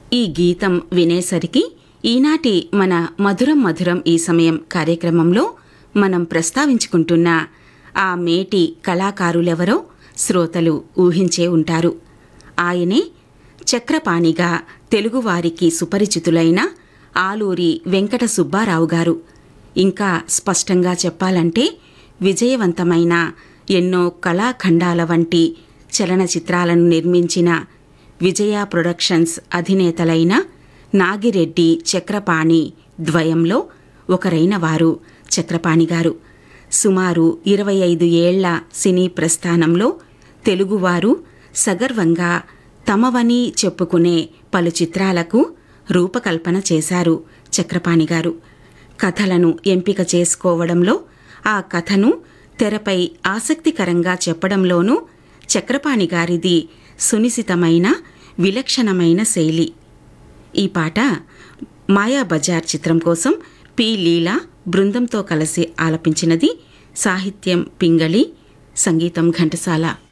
ఈ గీతం వినేసరికి ఈనాటి మన మధురం మధురం ఈ సమయం కార్యక్రమంలో మనం ప్రస్తావించుకుంటున్న ఆ మేటి కళాకారులెవరో శ్రోతలు ఊహించే ఉంటారు ఆయనే చక్రపాణిగా తెలుగువారికి సుపరిచితులైన ఆలూరి వెంకట సుబ్బారావు గారు ఇంకా స్పష్టంగా చెప్పాలంటే విజయవంతమైన ఎన్నో కళాఖండాల వంటి చలనచిత్రాలను నిర్మించిన విజయ ప్రొడక్షన్స్ అధినేతలైన నాగిరెడ్డి చక్రపాణి ద్వయంలో ఒకరైన వారు చక్రపాణి గారు సుమారు ఇరవై ఐదు ఏళ్ల సినీ ప్రస్థానంలో తెలుగువారు సగర్వంగా తమవని చెప్పుకునే పలు చిత్రాలకు రూపకల్పన చేశారు చక్రపాణి గారు కథలను ఎంపిక చేసుకోవడంలో ఆ కథను తెరపై ఆసక్తికరంగా చెప్పడంలోనూ చక్రపాణి గారిది సునిశితమైన విలక్షణమైన శైలి ఈ పాట మాయాబజార్ చిత్రం కోసం పి లీలా బృందంతో కలిసి ఆలపించినది సాహిత్యం పింగళి సంగీతం ఘంటసాల